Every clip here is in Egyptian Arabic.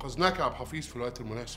انقذناك يا عبد الحفيظ في الوقت المناسب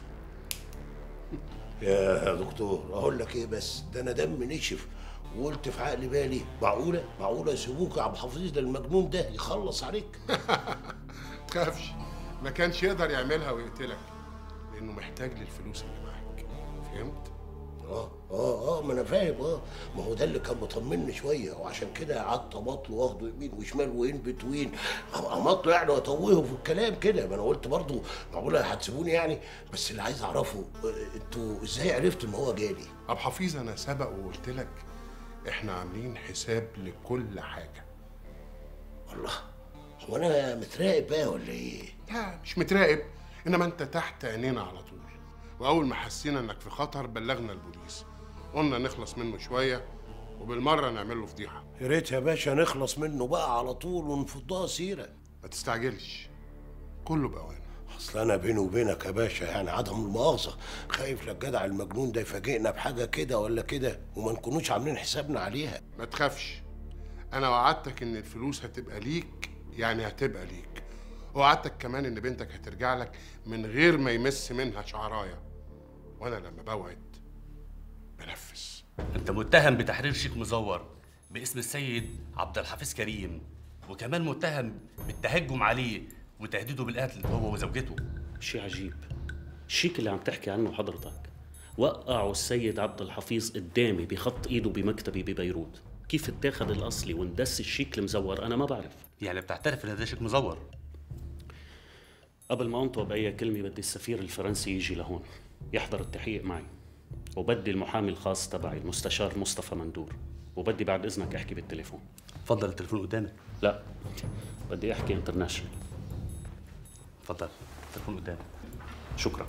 يا دكتور اقول لك ايه بس ده انا دم نشف وقلت في عقل بالي معقوله معقوله يسيبوك يا عبد الحفيظ ده المجنون ده يخلص عليك تخافش ما كانش يقدر يعملها ويقتلك لانه محتاج للفلوس اللي معاك فهمت اه اه اه ما انا فاهم اه ما هو ده اللي كان مطمني شويه وعشان كده قعدت امطله واخده يمين وشمال وين بتوين امطله يعني واتوهه في الكلام كده ما انا قلت برضه معقوله هتسيبوني يعني بس اللي عايز اعرفه آه، انتوا ازاي عرفتوا ان هو جالي؟ عبد الحفيظ انا سبق وقلت لك احنا عاملين حساب لكل حاجه الله هو انا متراقب بقى ولا ايه؟ لا مش متراقب انما انت تحت عينينا على طول واول ما حسينا انك في خطر بلغنا البوليس قلنا نخلص منه شويه وبالمره نعمل له فضيحه يا ريت يا باشا نخلص منه بقى على طول ونفضها سيره ما تستعجلش كله باوانه اصل انا بيني وبينك يا باشا يعني عدم المؤاخذه خايف لا الجدع المجنون ده يفاجئنا بحاجه كده ولا كده وما نكونوش عاملين حسابنا عليها ما تخافش انا وعدتك ان الفلوس هتبقى ليك يعني هتبقى ليك ووعدتك كمان ان بنتك هترجع لك من غير ما يمس منها شعرايه وانا لما بوعد بنفذ انت متهم بتحرير شيك مزور باسم السيد عبد الحفيظ كريم وكمان متهم بالتهجم عليه وتهديده بالقتل هو وزوجته شيء عجيب الشيك اللي عم تحكي عنه حضرتك وقعوا السيد عبد الحفيظ قدامي بخط ايده بمكتبي ببيروت كيف اتاخذ الاصلي واندس الشيك المزور انا ما بعرف يعني بتعترف ان هذا شيك مزور قبل ما انطق باي كلمه بدي السفير الفرنسي يجي لهون يحضر التحقيق معي وبدي المحامي الخاص تبعي المستشار مصطفى مندور وبدي بعد اذنك احكي بالتليفون اتفضل التليفون قدامك لا بدي احكي انترناشونال اتفضل التليفون قدامك شكرا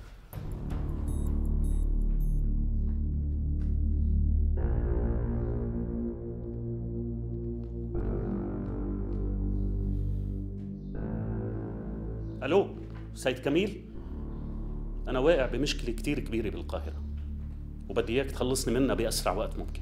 الو سيد كميل انا واقع بمشكله كتير كبيره بالقاهره وبدي اياك تخلصني منها باسرع وقت ممكن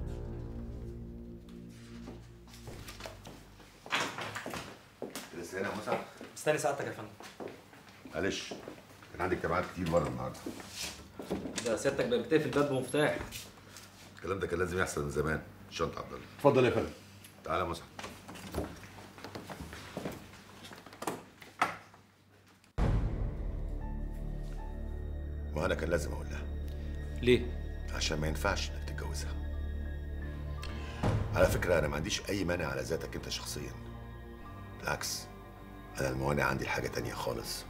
لسه هنا يا مسعد استني سعادتك يا فندم معلش كان عندي اجتماعات كتير بره النهارده ده سيادتك بقى بتقفل الباب بمفتاح الكلام ده كان لازم يحصل من زمان شنطة عبد الله اتفضل يا فندم تعالى يا مسعد وانا كان لازم اقول لها ليه؟ عشان ما ينفعش انك تتجوزها على فكرة أنا ما عنديش أي مانع على ذاتك أنت شخصيا بالعكس أنا الموانع عندي حاجة تانية خالص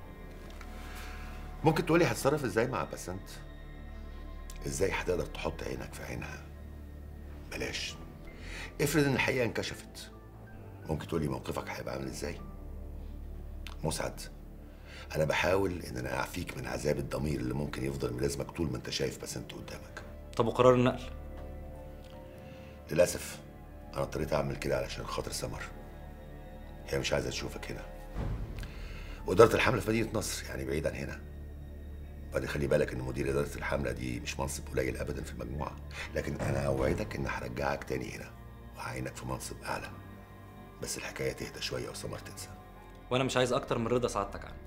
ممكن تقولي هتصرف ازاي مع بسنت؟ ازاي هتقدر تحط عينك في عينها؟ بلاش افرض ان الحقيقة انكشفت ممكن تقولي موقفك هيبقى عامل ازاي؟ مسعد أنا بحاول إن أنا أعفيك من عذاب الضمير اللي ممكن يفضل ملازمك طول ما أنت شايف بسنت قدامك طب وقرار النقل؟ للأسف أنا اضطريت أعمل كده علشان خاطر سمر هي مش عايزة تشوفك هنا وإدارة الحملة في مدينة نصر يعني بعيد عن هنا بعدين خلي بالك إن مدير إدارة الحملة دي مش منصب قليل أبدا في المجموعة لكن أنا أوعدك إن هرجعك تاني هنا وهعينك في منصب أعلى بس الحكاية تهدى شوية وسمر تنسى وانا مش عايز اكتر من رضا سعادتك عنه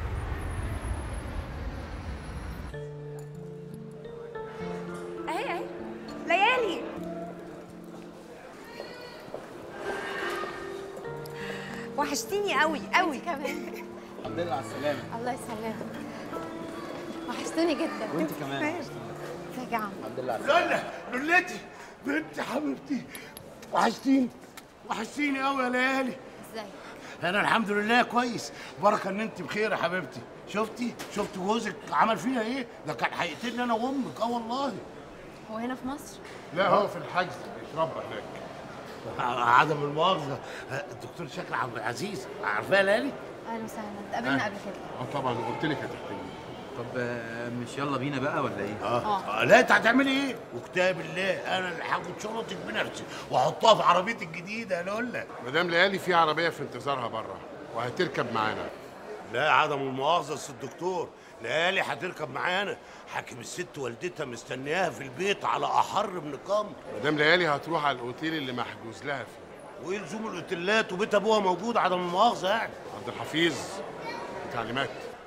اهي اهي ليالي وحشتيني قوي قوي كمان الحمد لله على السلامة الله يسلمك وحشتوني جدا وانت كمان ازيك يا عم الحمد لله على السلامة لولا لولتي بنت حبيبتي وحشتيني وحشتيني قوي يا ليالي ازيك انا الحمد لله كويس بركه ان انت بخير يا حبيبتي شفتي شفت جوزك عمل فيها ايه ده كان هيقتلني انا وامك اه والله هو هنا في مصر لا هو في الحجز بيتربى هناك عدم المؤاخذه الدكتور شكل عبد العزيز عارفاه يا ليالي اهلا وسهلا اتقابلنا قبل كده اه طبعا قلت لك هتحتاجني طب آه، مش يلا بينا بقى ولا ايه؟ اه لا انت هتعملي ايه؟ وكتاب الله انا اللي هاخد شنطك بنفسي واحطها في عربيتي الجديده يا لولا مدام ليالي في عربيه في انتظارها بره وهتركب معانا لا عدم المؤاخذه يا الدكتور ليالي هتركب معانا حاكم الست والدتها مستنياها في البيت على احر من القمر مدام ليالي هتروح على الاوتيل اللي محجوز لها فيه وايه لزوم الاوتيلات وبيت ابوها موجود عدم المؤاخذه يعني عبد الحفيظ تعليمات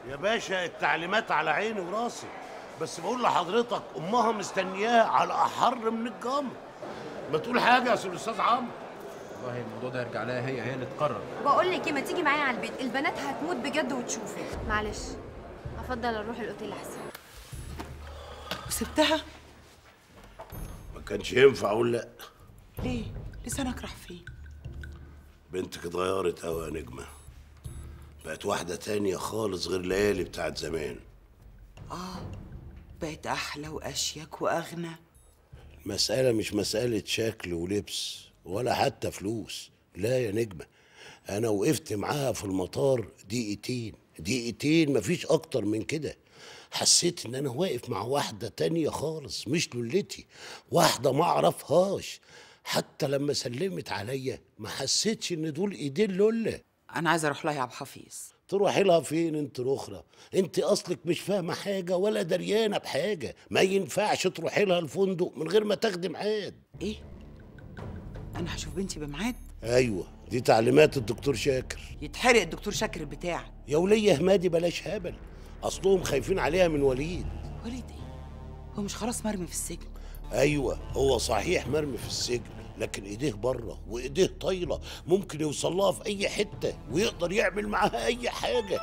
يا باشا التعليمات على عيني وراسي بس بقول لحضرتك امها مستنياها على احر من الجمر ما تقول حاجه يا استاذ استاذ عمرو والله الموضوع ده يرجع لها هي هي اللي تقرر بقول لك ايه ما تيجي معايا على البيت البنات هتموت بجد وتشوفك معلش افضل اروح الاوتيل احسن وسبتها ما كانش ينفع اقول لا ليه لسانك راح فين بنتك اتغيرت قوي يا نجمه بقت واحده تانية خالص غير ليالي بتاعت زمان اه بقت احلى واشيك واغنى مسألة مش مسألة شكل ولبس ولا حتى فلوس لا يا نجمة أنا وقفت معاها في المطار دقيقتين دقيقتين مفيش أكتر من كده حسيت إن أنا واقف مع واحدة تانية خالص مش لولتي واحدة ما أعرفهاش حتى لما سلمت عليا ما حسيتش إن دول إيدين لولة انا عايزه اروح لها يا عبد الحفيظ تروحي لها فين انت الاخرى انت اصلك مش فاهمه حاجه ولا دريانه بحاجه ما ينفعش تروحي لها الفندق من غير ما تاخدي ميعاد ايه انا هشوف بنتي بميعاد ايوه دي تعليمات الدكتور شاكر يتحرق الدكتور شاكر بتاعك يا وليه همادي بلاش هبل اصلهم خايفين عليها من وليد وليد ايه هو مش خلاص مرمي في السجن ايوه هو صحيح مرمي في السجن لكن ايديه بره وايديه طايله ممكن يوصل لها في اي حته ويقدر يعمل معاها اي حاجه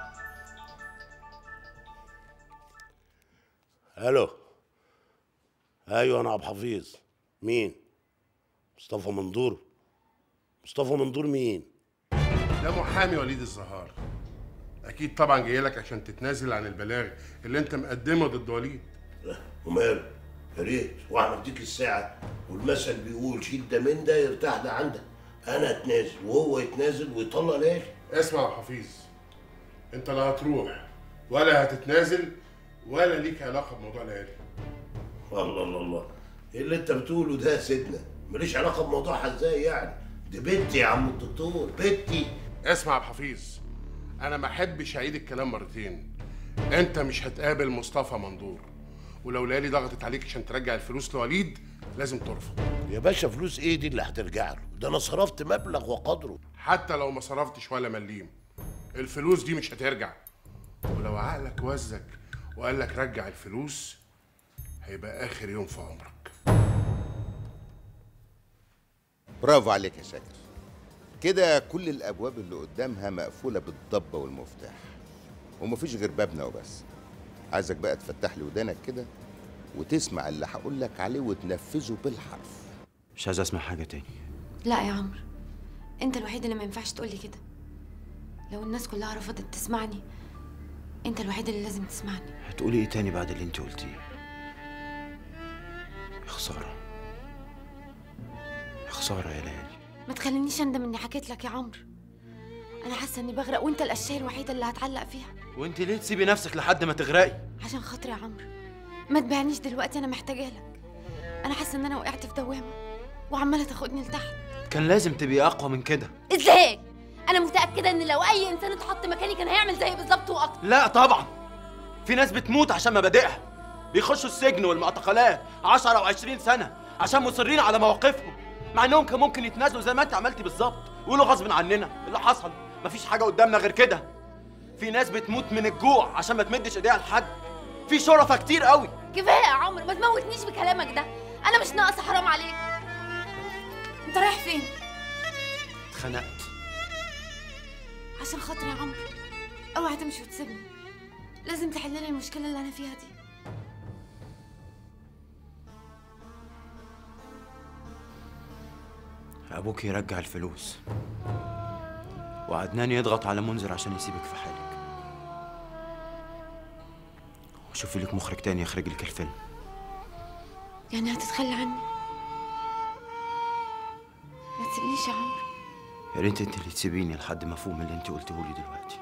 الو ايوه انا عبد الحفيظ مين مصطفى منظور مصطفى منظور مين ده محامي وليد الزهار اكيد طبعا جاي لك عشان تتنازل عن البلاغ اللي انت مقدمه ضد وليد وماله يا ريت واحنا بديك الساعه والمثل بيقول شيل ده من ده يرتاح ده عندك انا اتنازل وهو يتنازل ويطلع ليالي اسمع يا حفيظ انت لا هتروح ولا هتتنازل ولا ليك علاقه بموضوع ليالي الله الله الله ايه اللي انت بتقوله ده يا سيدنا ماليش علاقه بموضوعها ازاي يعني دي بنتي يا عم الدكتور بنتي اسمع يا حفيظ انا ما احبش اعيد الكلام مرتين انت مش هتقابل مصطفى مندور ولو ليالي ضغطت عليك عشان ترجع الفلوس لوليد لازم ترفض يا باشا فلوس ايه دي اللي هترجع له ده انا صرفت مبلغ وقدره حتى لو ما صرفتش ولا مليم الفلوس دي مش هترجع ولو عقلك وزك وقال لك رجع الفلوس هيبقى اخر يوم في عمرك برافو عليك يا شاكر كده كل الابواب اللي قدامها مقفوله بالضبه والمفتاح ومفيش غير بابنا وبس عايزك بقى تفتح لي ودانك كده وتسمع اللي هقول لك عليه وتنفذه بالحرف مش عايز اسمع حاجه تاني لا يا عمرو انت الوحيد اللي ما ينفعش تقولي كده لو الناس كلها رفضت تسمعني انت الوحيد اللي لازم تسمعني هتقولي ايه تاني بعد اللي انت قلتيه يا خساره يا خساره يا ليالي ما تخلينيش اندم اني حكيت لك يا عمرو انا حاسه اني بغرق وانت الاشياء الوحيده اللي هتعلق فيها وانت ليه تسيبي نفسك لحد ما تغرقي عشان خاطري يا عمرو ما تبيعنيش دلوقتي انا محتاجه لك انا حاسه ان انا وقعت في دوامه وعماله تاخدني لتحت كان لازم تبقي اقوى من كده ازاي انا متاكده ان لو اي انسان اتحط مكاني كان هيعمل زي بالظبط واكتر لا طبعا في ناس بتموت عشان مبادئها بيخشوا السجن والمعتقلات 10 و20 سنه عشان مصرين على مواقفهم مع انهم كان ممكن يتنازلوا زي ما انت عملتي بالظبط يقولوا غصب عننا اللي حصل مفيش حاجه قدامنا غير كده في ناس بتموت من الجوع عشان ما تمدش ايديها لحد في شرفة كتير قوي كفايه يا عمرو ما تموتنيش بكلامك ده انا مش ناقصه حرام عليك انت رايح فين اتخنقت عشان خاطري يا عمرو اوعى تمشي وتسيبني لازم تحل لي المشكله اللي انا فيها دي ابوك يرجع الفلوس وعدنان يضغط على منذر عشان يسيبك في حالك وشوفي لك مخرج تاني يخرج لك الفيلم يعني هتتخلى عني ما تسيبنيش يا عمرو يا ريت انت اللي تسيبيني لحد ما افهم اللي انت قلته لي دلوقتي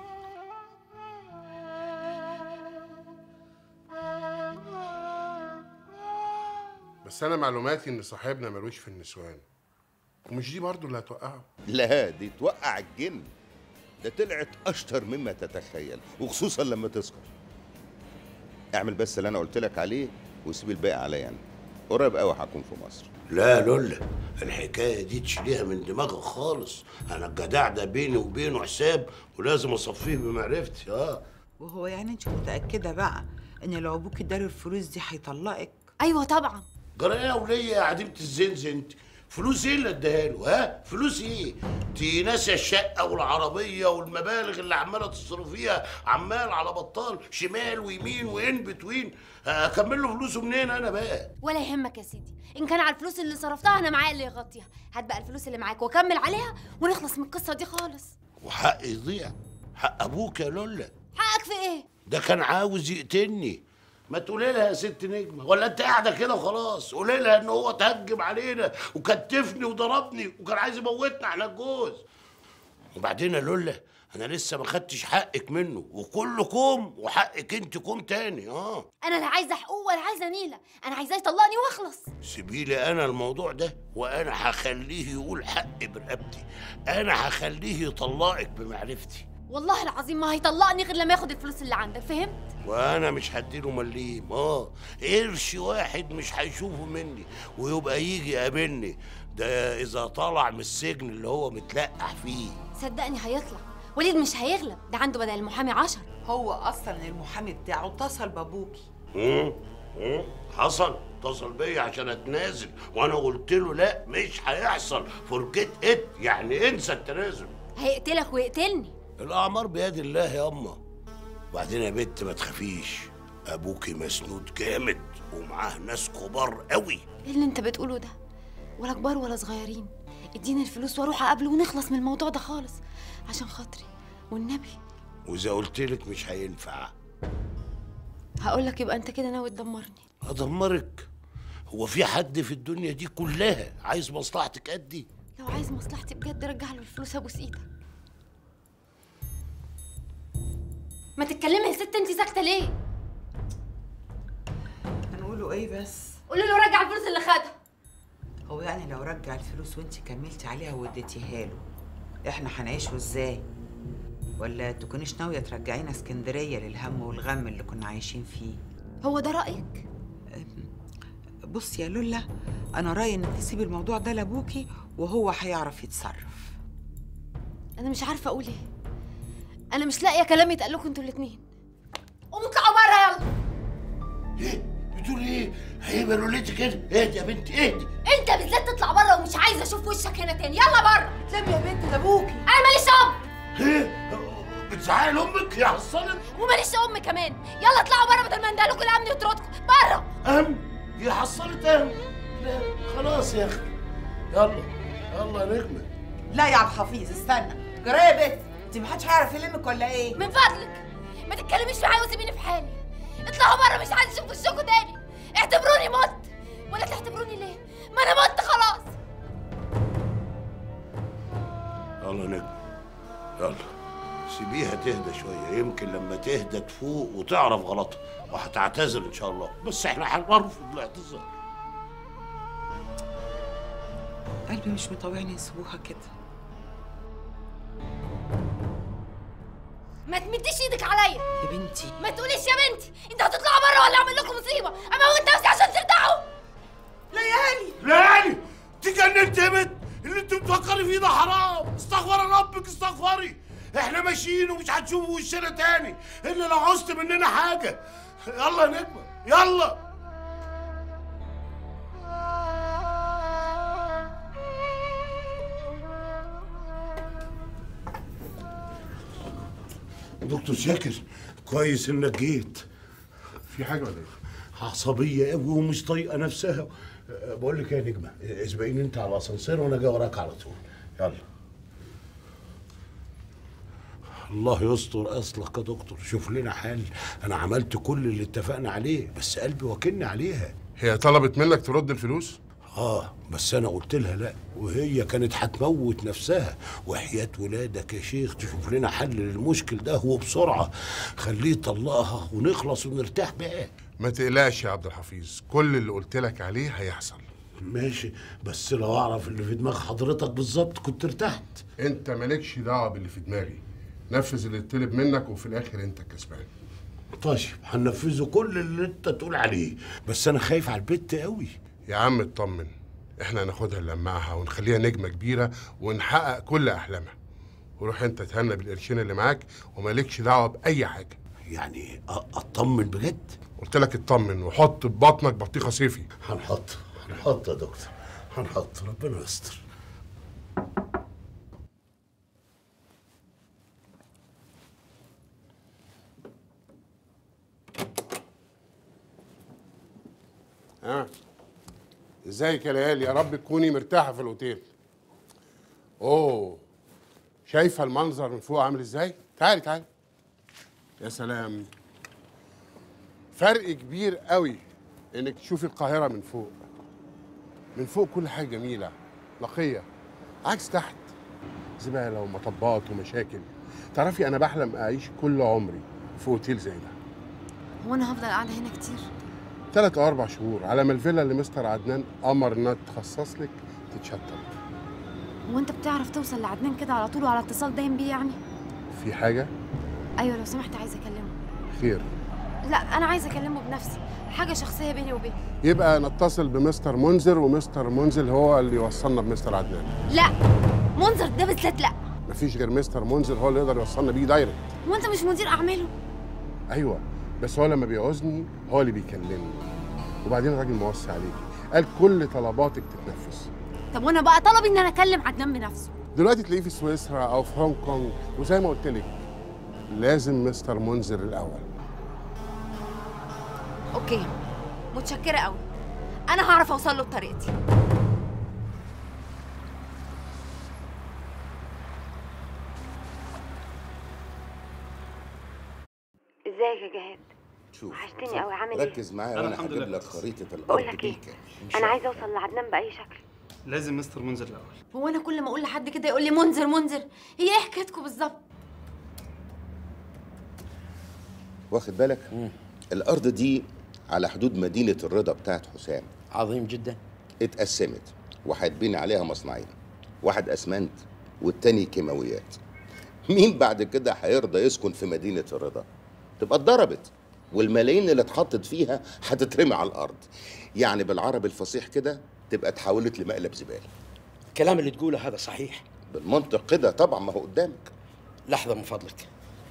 بس انا معلوماتي ان صاحبنا ملوش في النسوان ومش دي برضو اللي هتوقعه لا دي توقع الجن ده طلعت اشطر مما تتخيل وخصوصا لما تسكر اعمل بس اللي انا قلت لك عليه وسيب الباقي عليا انا قريب قوي هكون في مصر لا لولا الحكايه دي تشيليها من دماغك خالص انا الجدع ده بيني وبينه حساب ولازم اصفيه بمعرفتي اه وهو يعني انت متاكده بقى ان لو ابوك اداله الفلوس دي هيطلقك ايوه طبعا جرى ايه يا وليه يا عديمه الزنز انت فلوس ايه اللي اديها له ها فلوس ايه دي ناسيه الشقه والعربيه والمبالغ اللي عماله تصرفيها عمال على بطال شمال ويمين وين بتوين اكمل له فلوسه منين انا بقى ولا يهمك يا سيدي ان كان على الفلوس اللي صرفتها انا معايا اللي يغطيها هات بقى الفلوس اللي معاك واكمل عليها ونخلص من القصه دي خالص وحقي يضيع حق ابوك يا لولا حقك في ايه ده كان عاوز يقتلني ما تقولي لها يا ست نجمه ولا انت قاعده كده وخلاص قولي لها ان هو تهجم علينا وكتفني وضربني وكان عايز يموتنا احنا الجوز وبعدين يا لولا انا لسه ما خدتش حقك منه وكله كوم وحقك انت كوم تاني اه انا لا عايزه حقوق ولا عايزه نيله انا عايزاه يطلقني واخلص سيبيلي انا الموضوع ده وانا هخليه يقول حق برقبتي انا هخليه يطلقك بمعرفتي والله العظيم ما هيطلقني غير لما ياخد الفلوس اللي عندك فهمت وانا مش هديله مليم اه قرش واحد مش هيشوفه مني ويبقى يجي يقابلني ده اذا طلع من السجن اللي هو متلقح فيه صدقني هيطلع وليد مش هيغلب ده عنده بدل المحامي عشر هو اصلا المحامي بتاعه اتصل بابوكي مم. مم. حصل اتصل بيا عشان اتنازل وانا قلت له لا مش هيحصل فرجيت ات يعني انسى التنازل هيقتلك ويقتلني الاعمار بيد الله يا اما وبعدين يا بنت ما تخافيش ابوكي مسنود جامد ومعاه ناس كبار قوي ايه اللي انت بتقوله ده ولا كبار ولا صغيرين اديني الفلوس واروح اقابله ونخلص من الموضوع ده خالص عشان خاطري والنبي واذا قلت لك مش هينفع هقول لك يبقى انت كده ناوي تدمرني هدمرك هو في حد في الدنيا دي كلها عايز مصلحتك قدي لو عايز مصلحتي بجد رجع له الفلوس ابوس ايدك ما تتكلمي يا ست انت ساكته ليه هنقوله ايه بس قولي له رجع الفلوس اللي خدها هو يعني لو رجع الفلوس وانت كملتي عليها واديتيها له احنا هنعيشه ازاي ولا تكونيش ناويه ترجعينا اسكندريه للهم والغم اللي كنا عايشين فيه هو ده رايك بصي يا لولا انا رايي انك تسيبي الموضوع ده لابوكي وهو هيعرف يتصرف انا مش عارفه اقول ايه انا مش لاقيه كلام يتقال لكم انتوا الاثنين قوموا اطلعوا بره يلا ايه بتقول ايه عيب يا لوليتي كده اهدي يا بنت اهدي انت بالذات تطلع بره ومش عايزه اشوف وشك هنا تاني يلا بره لم يا بنت ده ابوكي انا ماليش ام ايه بتزعقي لامك يا حصانه وماليش ام كمان يلا اطلعوا بره بدل ما ندهلكوا الامن يطردكم بره ام يا حصلت ام لا خلاص يا اخي يلا يلا يا نجمه لا يا عبد الحفيظ استنى جرايه يا بنت انت محدش هيعرف يلمك ولا ايه من فضلك ما تتكلميش معايا وسيبيني في حالي اطلعوا بره مش عايز اشوف وشكوا تاني اعتبروني مت ولا تعتبروني ليه ما انا مت خلاص يلا يا نجمه يلا سيبيها تهدى شويه يمكن لما تهدى تفوق وتعرف غلطها وهتعتذر ان شاء الله بس احنا هنرفض الاعتذار قلبي مش مطوعني يسيبوها كده ما تمديش ايدك عليا يا بنتي ما تقوليش يا بنتي انت هتطلعوا بره ولا اعمل لكم مصيبه اموت نفسي عشان ترتاحوا ليالي ليالي تجننت يا بنت اللي انت بتفكري فيه ده حرام استغفر ربك استغفري احنا ماشيين ومش هتشوفوا وشنا تاني الا لو عوزت مننا حاجه يلا يا نجمه يلا دكتور شاكر كويس انك جيت في حاجه ولا ايه؟ عصبيه قوي ومش طايقه نفسها أه، بقول لك إيه يا نجمه اسبقيني انت على الاسانسير وانا جاي وراك على طول يلا الله يستر اصلك يا دكتور شوف لنا حل انا عملت كل اللي اتفقنا عليه بس قلبي واكلني عليها هي طلبت منك ترد الفلوس؟ اه بس انا قلت لها لا وهي كانت هتموت نفسها وحياة ولادك يا شيخ تشوف لنا حل للمشكل ده وبسرعة خليه يطلقها ونخلص ونرتاح بقى ما تقلقش يا عبد الحفيظ كل اللي قلت لك عليه هيحصل ماشي بس لو اعرف اللي في دماغ حضرتك بالظبط كنت ارتحت انت مالكش دعوه باللي في دماغي نفذ اللي اتطلب منك وفي الاخر انت كسبان طيب هننفذه كل اللي انت تقول عليه بس انا خايف على البت قوي يا عم اطمن احنا هناخدها نلمعها ونخليها نجمه كبيره ونحقق كل احلامها وروح انت تهنى بالقرشين اللي معاك ومالكش دعوه باي حاجه يعني أ- اطمن بجد قلت لك اطمن وحط في بطنك بطيخه صيفي هنحط هنحط يا دكتور هنحط ربنا يستر ها ازيك يا ليالي يا رب تكوني مرتاحه في الاوتيل اوه شايفه المنظر من فوق عامل ازاي تعالي تعالي يا سلام فرق كبير قوي انك تشوفي القاهره من فوق من فوق كل حاجه جميله نقيه عكس تحت زباله ومطبات ومشاكل تعرفي انا بحلم اعيش كل عمري في اوتيل زي ده هو انا هفضل قاعده هنا كتير ثلاث او اربع شهور على ما الفيلا اللي مستر عدنان امر انها تخصص لك تتشطب هو انت بتعرف توصل لعدنان كده على طول وعلى اتصال دايم بيه يعني في حاجه ايوه لو سمحت عايزه اكلمه خير لا انا عايزه اكلمه بنفسي حاجه شخصيه بيني وبينه يبقى نتصل بمستر منذر ومستر منزل هو اللي يوصلنا بمستر عدنان لا منظر ده بالذات لا مفيش غير مستر منذر هو اللي يقدر يوصلنا بيه دايركت هو انت مش مدير اعماله ايوه بس هو لما بيعوزني هو اللي بيكلمني وبعدين الراجل موصي عليكي قال كل طلباتك تتنفذ طب وانا بقى طلبي ان انا اكلم عدنان بنفسه دلوقتي تلاقيه في سويسرا او في هونج كونج وزي ما قلت لك لازم مستر منذر الاول اوكي متشكره قوي انا هعرف اوصل له بطريقتي ازيك يا جهاد شوف وحشتني قوي عامل ايه ركز معايا أنا وانا الحمد هجيب لله لك خريطه الارض بقول لك ايه بالكامل انا عايزه اوصل لعدنان باي شكل لازم مستر منذر الاول هو انا كل ما اقول لحد كده يقول لي منذر منذر هي ايه حكايتكم بالظبط واخد بالك الارض دي على حدود مدينه الرضا بتاعت حسام عظيم جدا اتقسمت وهيتبني عليها مصنعين واحد اسمنت والتاني كيماويات مين بعد كده هيرضى يسكن في مدينه الرضا تبقى اتضربت والملايين اللي اتحطت فيها هتترمي على الارض يعني بالعربي الفصيح كده تبقى اتحولت لمقلب زباله الكلام اللي تقوله هذا صحيح بالمنطق كده طبعا ما هو قدامك لحظه من فضلك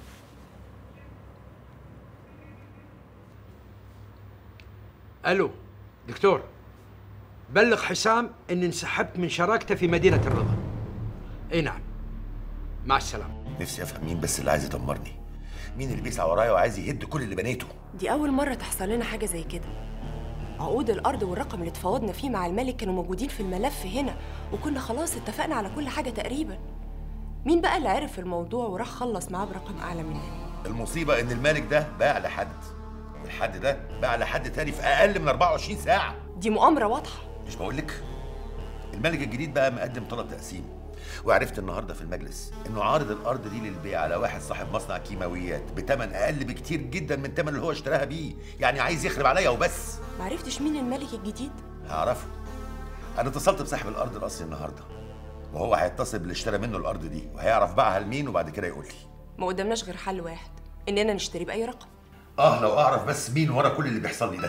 الو دكتور بلغ حسام اني انسحبت من شراكته في مدينه الرضا اي نعم مع السلامه نفسي افهم مين بس اللي عايز يدمرني مين اللي بيسعى ورايا وعايز يهد كل اللي بنيته دي أول مرة تحصل لنا حاجة زي كده عقود الأرض والرقم اللي اتفاوضنا فيه مع الملك كانوا موجودين في الملف هنا وكنا خلاص اتفقنا على كل حاجة تقريبا مين بقى اللي عرف الموضوع وراح خلص معاه برقم أعلى مننا المصيبه ان الملك ده باع لحد والحد ده باع لحد تاني في اقل من 24 ساعه دي مؤامرة واضحة مش بقول لك الملك الجديد بقى مقدم طلب تقسيم وعرفت النهارده في المجلس انه عارض الارض دي للبيع على واحد صاحب مصنع كيماويات بثمن اقل بكتير جدا من الثمن اللي هو اشتراها بيه يعني عايز يخرب عليا وبس معرفتش مين الملك الجديد هعرفه انا اتصلت بصاحب الارض الاصلي النهارده وهو هيتصل باللي اشترى منه الارض دي وهيعرف باعها لمين وبعد كده يقول لي ما قدامناش غير حل واحد إننا نشتري بأي رقم اه لو اعرف بس مين ورا كل اللي بيحصل لي ده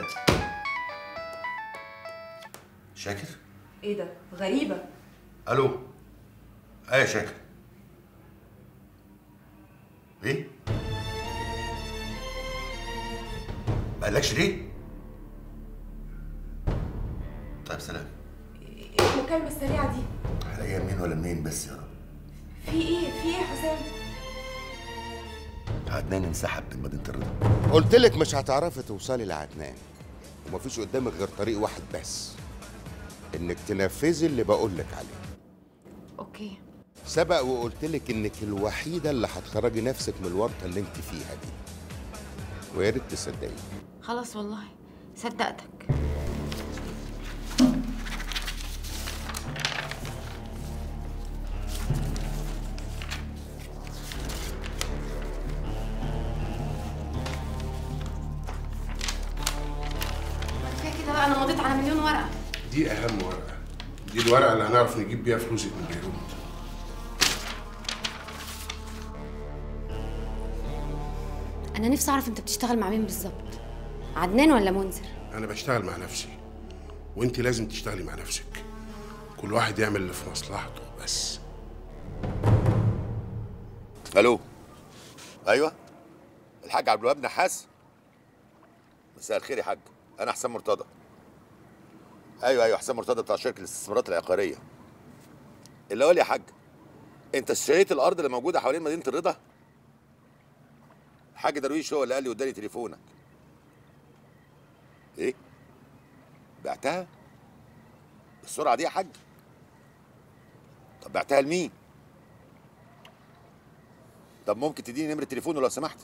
شاكر إيه ده؟ غريبة الو ايه يا شاكر ايه ما قالكش ليه طيب سلام إيه المكالمة السريعة دي؟ هلاقيها منين ولا منين بس يا رب في إيه؟ في إيه يا حسام؟ عدنان انسحب من مدينه الرضا قلت لك مش هتعرفي توصلي لعدنان ومفيش قدامك غير طريق واحد بس انك تنفذي اللي بقول لك عليه اوكي سبق وقلت لك انك الوحيده اللي هتخرجي نفسك من الورطه اللي انت فيها دي ويا ريت تصدقي خلاص والله صدقتك كفايه كده بقى انا مضيت على مليون ورقه دي اهم ورقه دي الورقه اللي هنعرف نجيب بيها فلوسك من بيروت انا نفسي اعرف انت بتشتغل مع مين بالظبط عدنان ولا منذر انا بشتغل مع نفسي وانت لازم تشتغلي مع نفسك كل واحد يعمل اللي في مصلحته بس الو ايوه الحاج عبد الوهاب نحاس مساء الخير يا حاج انا حسام مرتضى ايوه ايوه حسام مرتضى بتاع شركه الاستثمارات العقاريه اللي قال يا حاج انت اشتريت الارض اللي موجوده حوالين مدينه الرضا الحاج درويش هو اللي قال لي واداني تليفونك ايه بعتها بالسرعه دي يا حاج طب بعتها لمين طب ممكن تديني نمره تليفونه لو سمحت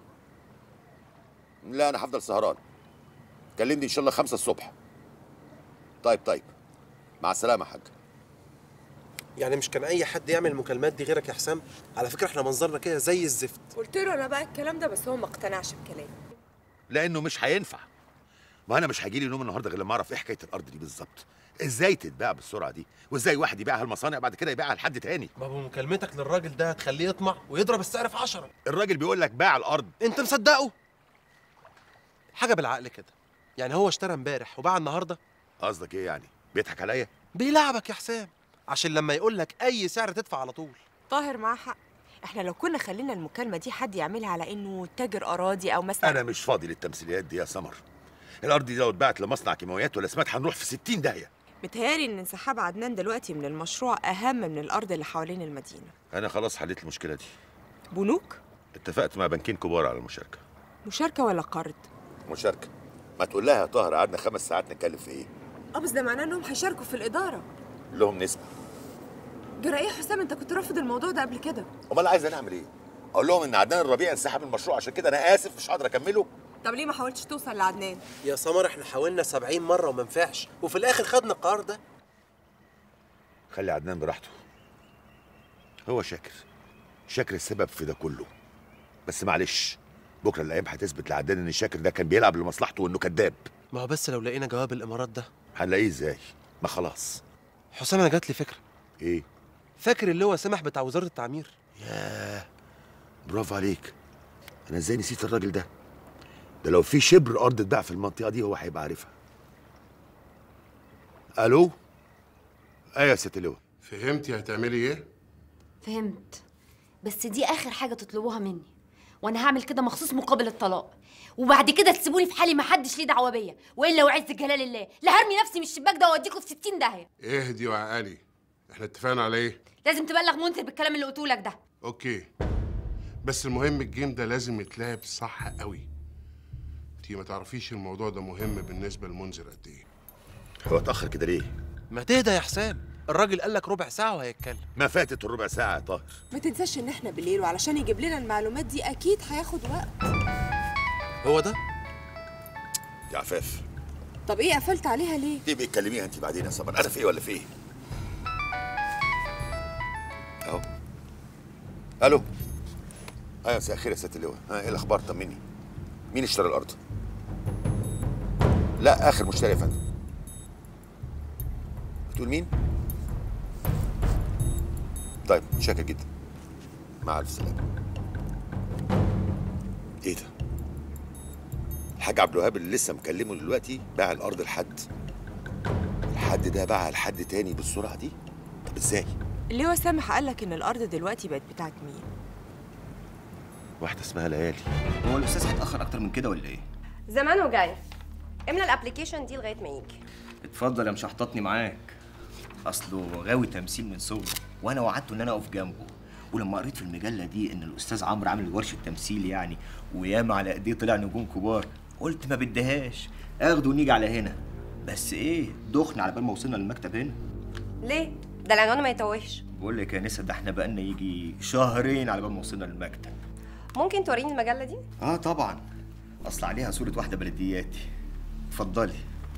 لا انا هفضل سهران كلمني ان شاء الله خمسة الصبح طيب طيب مع السلامه يا حاج يعني مش كان اي حد يعمل المكالمات دي غيرك يا حسام على فكره احنا منظرنا كده زي الزفت قلت له انا بقى الكلام ده بس هو ما اقتنعش بكلامي لانه مش هينفع ما انا مش هيجي لي نوم النهارده غير لما اعرف ايه حكايه الارض دي بالظبط ازاي تتباع بالسرعه دي وازاي واحد يبيعها المصانع بعد كده يبيعها لحد تاني ما بمكالمتك للراجل ده هتخليه يطمع ويضرب السعر في عشرة الراجل بيقول لك باع الارض انت مصدقه حاجه بالعقل كده يعني هو اشترى امبارح وباع النهارده قصدك ايه يعني بيضحك عليا بيلعبك يا حسام عشان لما يقول لك اي سعر تدفع على طول طاهر معاه حق احنا لو كنا خلينا المكالمه دي حد يعملها على انه تاجر اراضي او مثلا انا مش فاضي للتمثيليات دي يا سمر الارض دي لو اتباعت لمصنع كيماويات ولا سمات هنروح في 60 داهيه متهيألي ان انسحاب عدنان دلوقتي من المشروع اهم من الارض اللي حوالين المدينه انا خلاص حليت المشكله دي بنوك اتفقت مع بنكين كبار على المشاركه مشاركه ولا قرض مشاركه ما تقول لها يا طاهر قعدنا خمس ساعات نتكلم في ايه اه بس ده معناه انهم هيشاركوا في الاداره لهم نسبه جرى ايه يا حسام انت كنت رافض الموضوع ده قبل كده امال عايز انا اعمل ايه اقول لهم ان عدنان الربيع انسحب من المشروع عشان كده انا اسف مش هقدر اكمله طب ليه ما حاولتش توصل لعدنان يا سمر احنا حاولنا 70 مره وما نفعش وفي الاخر خدنا القرار ده خلي عدنان براحته هو شاكر شاكر السبب في ده كله بس معلش بكره الايام هتثبت لعدنان ان شاكر ده كان بيلعب لمصلحته وانه كذاب ما هو بس لو لقينا جواب الامارات ده هنلاقيه ازاي ما خلاص حسام انا جات لي فكره ايه فاكر اللي هو سمح بتاع وزاره التعمير ياه برافو عليك انا ازاي نسيت الراجل ده ده لو في شبر ارض اتباع في المنطقه دي هو هيبقى عارفها الو ايوه يا ست لواء فهمتي هتعملي ايه فهمت بس دي اخر حاجه تطلبوها مني وانا هعمل كده مخصوص مقابل الطلاق وبعد كده تسيبوني في حالي ما حدش ليه دعوه بيا والا وعز جلال الله لا هرمي نفسي من الشباك ده واوديكوا في 60 داهيه اهدي وعقلي احنا اتفقنا على ايه لازم تبلغ منذر بالكلام اللي قلته لك ده اوكي بس المهم الجيم ده لازم يتلعب صح قوي انتي ما تعرفيش الموضوع ده مهم بالنسبه لمنذر قد ايه هو اتاخر كده ليه ما تهدى يا حسام الراجل قال لك ربع ساعه وهيتكلم ما فاتت الربع ساعه يا طاهر ما تنساش ان احنا بالليل وعلشان يجيب لنا المعلومات دي اكيد هياخد وقت هو ده يا عفاف طب ايه قفلت عليها ليه دي بتكلميها انت بعدين يا صبر انا في ايه ولا في ايه اهو الو ايوه مساء الخير يا ست اللواء ها ايه الاخبار طمني مين اشترى الارض لا اخر مشتري يا فندم بتقول مين طيب شاكر جدا مع الف سلامه ايه ده الحاج عبد الوهاب اللي لسه مكلمه دلوقتي باع الارض لحد الحد ده باعها لحد تاني بالسرعه دي طب ازاي اللي هو سامح قال لك ان الارض دلوقتي بقت بتاعت مين واحده اسمها ليالي هو الاستاذ هيتاخر اكتر من كده ولا ايه زمانه جاي املى الابلكيشن دي لغايه ما يجي اتفضل يا مشحططني معاك اصله غاوي تمثيل من صغره وانا وعدته ان انا اقف جنبه ولما قريت في المجله دي ان الاستاذ عمرو عامل ورشه تمثيل يعني وياما على ايديه طلع نجوم كبار قلت ما بديهاش اخده ونيجي على هنا بس ايه دخن على بال ما وصلنا للمكتب هنا ليه ده العنوان ما يتوهش بقول لك يا نسا ده احنا بقالنا يجي شهرين على بال ما وصلنا للمكتب ممكن توريني المجله دي اه طبعا اصل عليها صوره واحده بلدياتي اتفضلي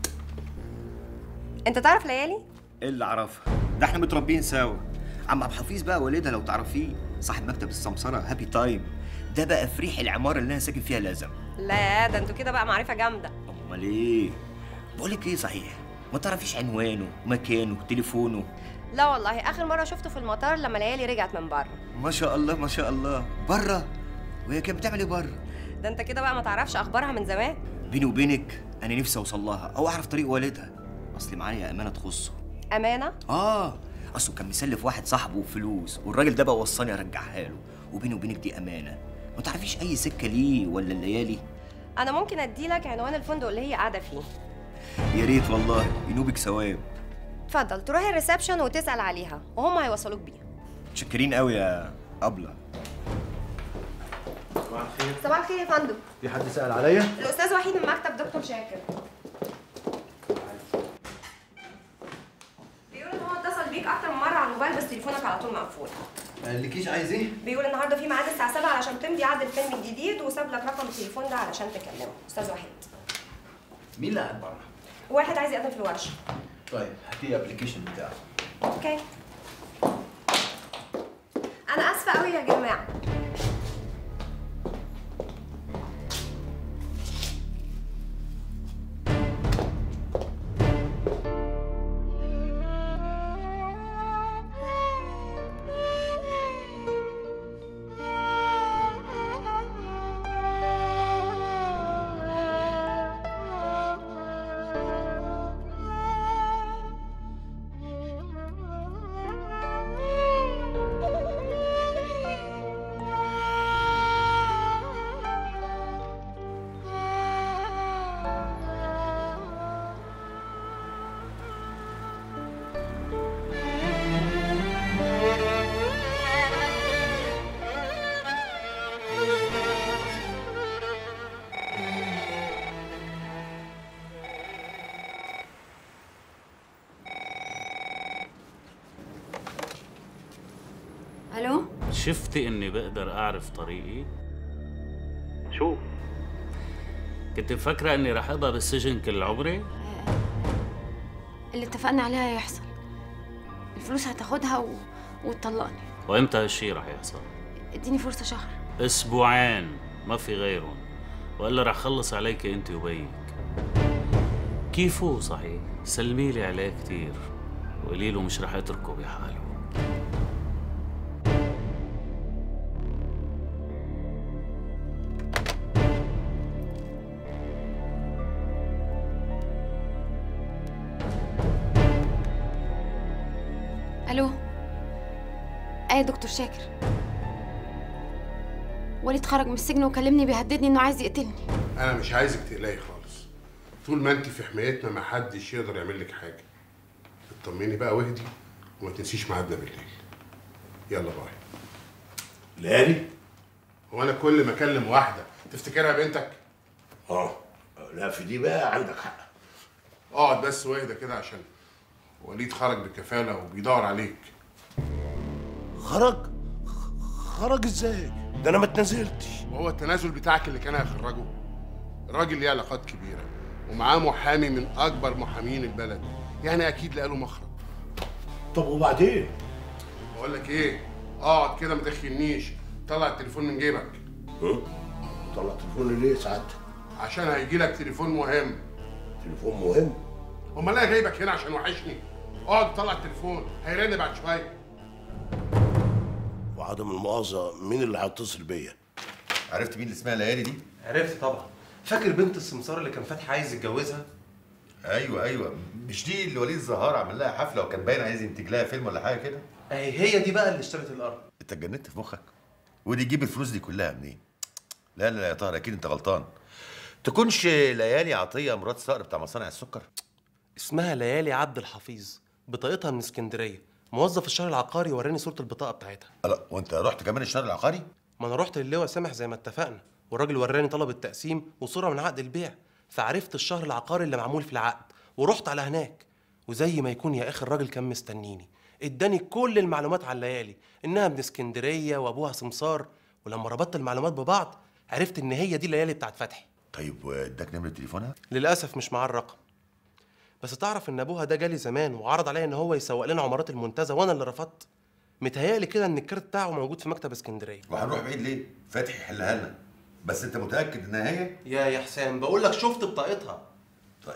انت تعرف ليالي ايه اللي اعرفها ده احنا متربيين سوا عم عبد الحفيظ بقى والدها لو تعرفيه صاحب مكتب السمسره هابي تايم ده بقى في ريح العماره اللي انا ساكن فيها لازم لا ده انتوا كده بقى معرفه جامده امال ايه بقول لك ايه صحيح ما تعرفيش عنوانه مكانه تليفونه لا والله اخر مره شفته في المطار لما ليالي رجعت من بره ما شاء الله ما شاء الله بره وهي كانت بتعمل ايه بره ده انت كده بقى ما تعرفش اخبارها من زمان بيني وبينك انا نفسي اوصل لها او اعرف طريق والدها اصل معايا امانه تخصه امانه اه اصله كان مسلف واحد صاحبه فلوس والراجل ده بقى وصاني ارجعها له وبيني وبينك دي امانه ما تعرفيش اي سكه ليه ولا الليالي انا ممكن اديلك عنوان الفندق اللي هي قاعده فيه يا ريت والله ينوبك ثواب اتفضل تروح الريسبشن وتسال عليها وهم هيوصلوك بيها متشكرين قوي يا ابله صباح الخير صباح الخير يا فندم في حد سأل عليا؟ الاستاذ وحيد من مكتب دكتور شاكر بيقول ان هو اتصل بيك اكتر من مره على الموبايل بس تليفونك على طول مقفول ما قالكيش عايز ايه؟ بيقول النهارده في ميعاد الساعه 7 علشان تمضي عقد الفيلم الجديد وساب لك رقم التليفون ده علشان تكلمه استاذ وحيد مين اللي قاعد بره؟ واحد عايز يقدم في الورشه طيب هاتي الابلكيشن بتاعه اوكي انا اسفه قوي يا جماعه الو شفتي اني بقدر اعرف طريقي شو كنت مفكرة اني رح ابقى بالسجن كل عمري اللي اتفقنا عليها هيحصل الفلوس هتاخدها و... وتطلقني وامتى هالشي رح يحصل اديني فرصه شهر اسبوعين ما في غيرهم والا رح خلص عليك انت وبيك كيفه صحيح سلمي لي عليه كثير وقولي له مش رح اتركه بحاله الو ايه دكتور شاكر وليد خرج من السجن وكلمني بيهددني انه عايز يقتلني انا مش عايزك تقلقي خالص طول ما انت في حمايتنا ما حدش يقدر يعمل لك حاجه اطمني بقى واهدي وما تنسيش ميعادنا بالليل يلا باي ليالي هو انا كل ما اكلم واحده تفتكرها بنتك اه لا في دي بقى عندك حق اقعد بس واهدى كده عشان وليد خرج بكفاله وبيدور عليك خرج خرج ازاي ده انا ما اتنازلتش وهو التنازل بتاعك اللي كان هيخرجه الراجل ليه علاقات كبيره ومعاه محامي من اكبر محامين البلد يعني اكيد لقى له مخرج طب وبعدين بقول لك ايه اقعد كده ما تخيلنيش طلع التليفون من جيبك طلع تليفوني ليه سعادتك عشان هيجي لك تليفون مهم تليفون مهم امال انا جايبك هنا عشان وحشني اقعد طلع التليفون هيرن بعد شويه وعدم المؤاخذه مين اللي هيتصل بيا عرفت مين اللي اسمها ليالي دي عرفت طبعا فاكر بنت السمسار اللي كان فتحي عايز يتجوزها ايوه ايوه مش دي اللي وليد الزهار عمل لها حفله وكان باين عايز ينتج لها فيلم ولا حاجه كده اهي هي دي بقى اللي اشترت الارض انت اتجننت في مخك ودي تجيب الفلوس دي كلها منين لا لا لا يا طاهر اكيد انت غلطان تكونش ليالي عطيه مرات صقر بتاع مصانع السكر اسمها ليالي عبد الحفيظ بطاقتها من اسكندريه موظف الشهر العقاري وراني صوره البطاقه بتاعتها لا وانت رحت كمان الشهر العقاري ما انا رحت للواء سامح زي ما اتفقنا والراجل وراني طلب التقسيم وصوره من عقد البيع فعرفت الشهر العقاري اللي معمول في العقد ورحت على هناك وزي ما يكون يا اخي الراجل كان مستنيني اداني كل المعلومات على الليالي انها من اسكندريه وابوها سمسار ولما ربطت المعلومات ببعض عرفت ان هي دي الليالي بتاعت فتحي طيب واداك نمره تليفونها للاسف مش معاه الرقم بس تعرف ان ابوها ده جالي زمان وعرض عليا ان هو يسوق لنا عمارات المنتزه وانا اللي رفضت متهيألي كده ان الكارت بتاعه موجود في مكتب اسكندريه وهنروح بعيد ليه فتحي يحلها لنا بس انت متاكد انها هي يا يا حسام بقول لك شفت بطاقتها طيب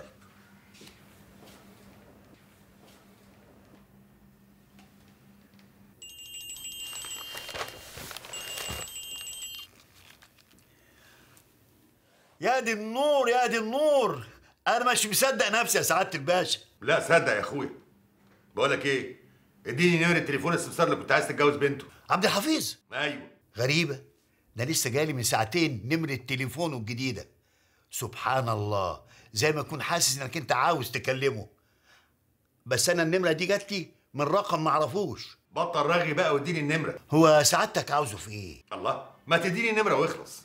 يا دي النور يا دي النور انا مش مصدق نفسي يا سعاده الباشا لا صدق يا اخويا بقول لك ايه اديني نمره تليفون السمسار اللي كنت عايز تتجوز بنته عبد الحفيظ ايوه غريبه ده لسه جالي من ساعتين نمرة تليفونه الجديدة سبحان الله زي ما يكون حاسس انك انت عاوز تكلمه بس انا النمرة دي جات لي من رقم معرفوش بطل رغي بقى واديني النمره هو سعادتك عاوزه في ايه الله ما تديني النمره واخلص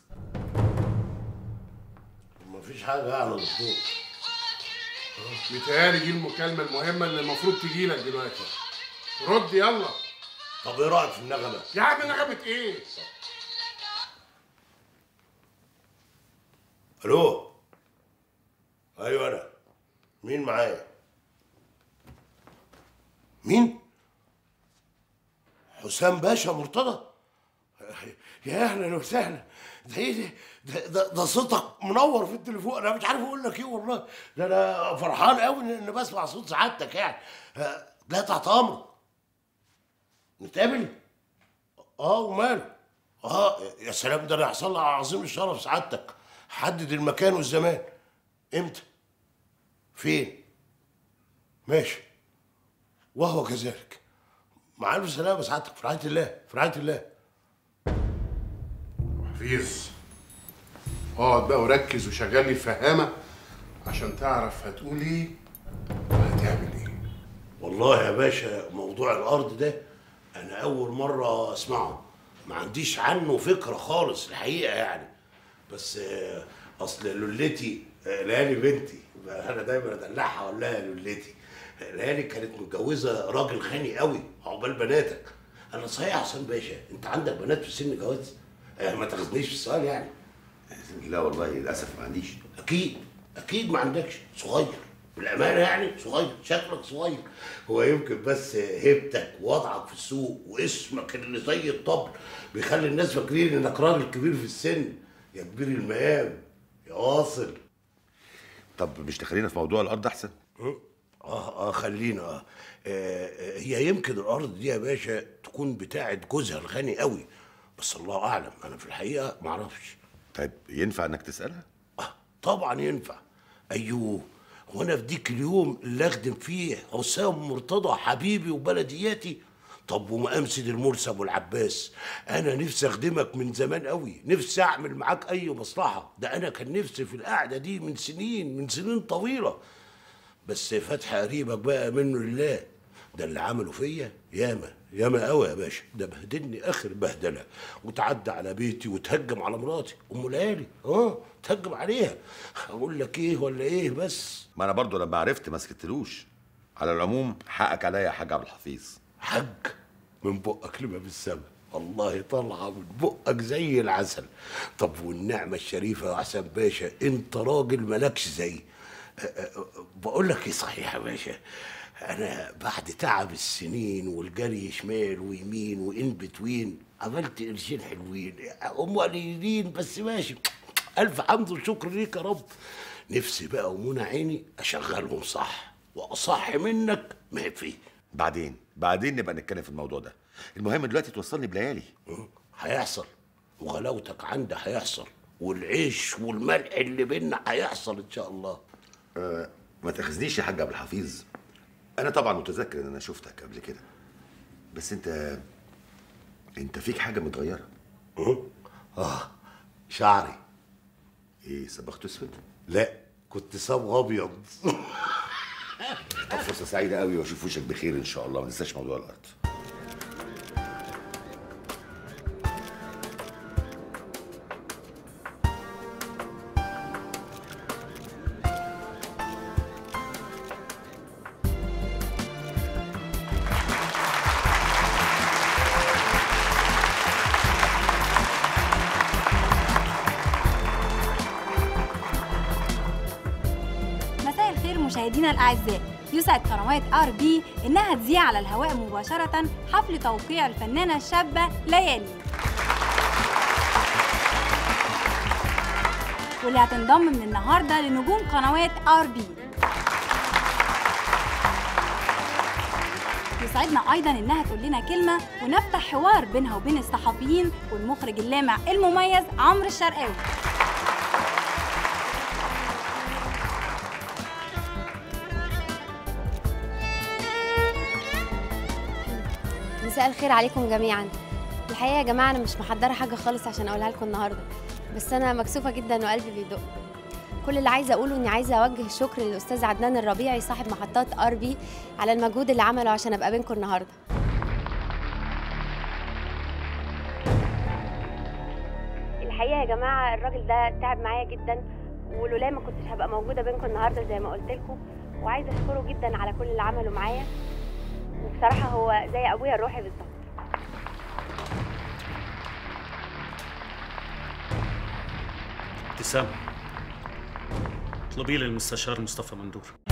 مفيش حاجه يعني يا دكتور متهيألي دي المكالمة المهمة اللي المفروض تجي لك دلوقتي رد يلا طب ايه رايك في النغمه يا عم نغمة ايه؟ الو ايوه انا مين معايا مين حسام باشا مرتضى يا اهلا وسهلا ده ايه ده ده, ده, ده صوتك منور في التليفون انا مش عارف اقول لك ايه والله ده انا فرحان قوي ان إن بسمع صوت سعادتك يعني آه، لا تحت امرك نتقابل اه وماله اه يا سلام ده انا هيحصل لي عظيم الشرف سعادتك حدد المكان والزمان امتى فين ماشي وهو كذلك مع الف سلامه سعادتك في رعايه الله في رعايه الله حفيظ اقعد بقى وركز وشغل لي الفهامة عشان تعرف هتقول ايه وهتعمل ايه والله يا باشا موضوع الارض ده انا اول مره اسمعه ما عنديش عنه فكره خالص الحقيقه يعني بس آه، اصل لولتي آه، ليالي بنتي بقى انا دايما ادلعها اقول لها لولتي ليالي كانت متجوزه راجل غني قوي عقبال بناتك انا صحيح يا حسام باشا انت عندك بنات في سن جواز آه، ما تاخذنيش في السؤال يعني لا والله للاسف ما عنديش اكيد اكيد ما عندكش صغير بالامانه يعني صغير شكلك صغير هو يمكن بس هيبتك ووضعك في السوق واسمك اللي زي الطبل بيخلي الناس فاكرين انك راجل كبير في السن يا كبير المقام يا واصل طب مش تخلينا في موضوع الارض احسن اه اه خلينا اه آه، هي يمكن الارض دي يا باشا تكون بتاعه جوزها الغني قوي بس الله اعلم انا في الحقيقه ما اعرفش طيب ينفع انك تسالها طبعا ينفع ايوه وانا في ديك اليوم اللي اخدم فيه حسام مرتضى حبيبي وبلدياتي طب ومقام سيد المرسي ابو العباس انا نفسي اخدمك من زمان قوي نفسي اعمل معاك اي مصلحه ده انا كان نفسي في القعده دي من سنين من سنين طويله بس فتح قريبك بقى منه لله ده اللي عمله فيا ياما ياما قوي يا باشا ده بهدلني اخر بهدله وتعدى على بيتي وتهجم على مراتي ام ليالي اه تهجم عليها اقول لك ايه ولا ايه بس ما انا برضو لما عرفت ما سكتلوش على العموم حقك عليا يا حاج عبد الحفيظ حج من بقك لما بالسما والله طالعه من بقك زي العسل طب والنعمه الشريفه يا حسن باشا انت راجل مالكش زي أ- أ- بقول لك ايه صحيح يا باشا انا بعد تعب السنين والجري شمال ويمين وان بتوين عملت قرشين حلوين هم قليلين بس ماشي الف حمد وشكر ليك يا رب نفسي بقى ومنى عيني اشغلهم صح واصح منك ما فيه بعدين بعدين نبقى نتكلم في الموضوع ده المهم دلوقتي توصلني بليالي هيحصل وغلاوتك عندي هيحصل والعيش والملح اللي بينا هيحصل ان شاء الله أه ما تاخذنيش يا حاج عبد الحفيظ انا طبعا متذكر ان انا شفتك قبل كده بس انت انت فيك حاجه متغيره اه شعري ايه صبغته اسود لا كنت صبغ ابيض طب فرصه سعيده قوي واشوف وشك بخير ان شاء الله ما تنساش موضوع الارض مساء الخير مشاهدينا الاعزاء يسعد قنوات ار بي انها تذيع على الهواء مباشره حفل توقيع الفنانه الشابه ليالي واللي هتنضم من النهارده لنجوم قنوات ار بي يسعدنا ايضا انها تقول لنا كلمه ونفتح حوار بينها وبين الصحفيين والمخرج اللامع المميز عمرو الشرقاوي مساء الخير عليكم جميعا الحقيقه يا جماعه انا مش محضره حاجه خالص عشان اقولها لكم النهارده بس انا مكسوفه جدا وقلبي بيدق كل اللي عايزه اقوله اني عايزه اوجه الشكر للاستاذ عدنان الربيعي صاحب محطات ار بي على المجهود اللي عمله عشان ابقى بينكم النهارده الحقيقه يا جماعه الراجل ده تعب معايا جدا ولولا ما كنتش هبقى موجوده بينكم النهارده زي ما قلت لكم وعايزه اشكره جدا على كل اللي عمله معايا وبصراحه هو زي ابويا الروحي بالظبط ابتسام اطلبي لي المستشار مصطفى مندور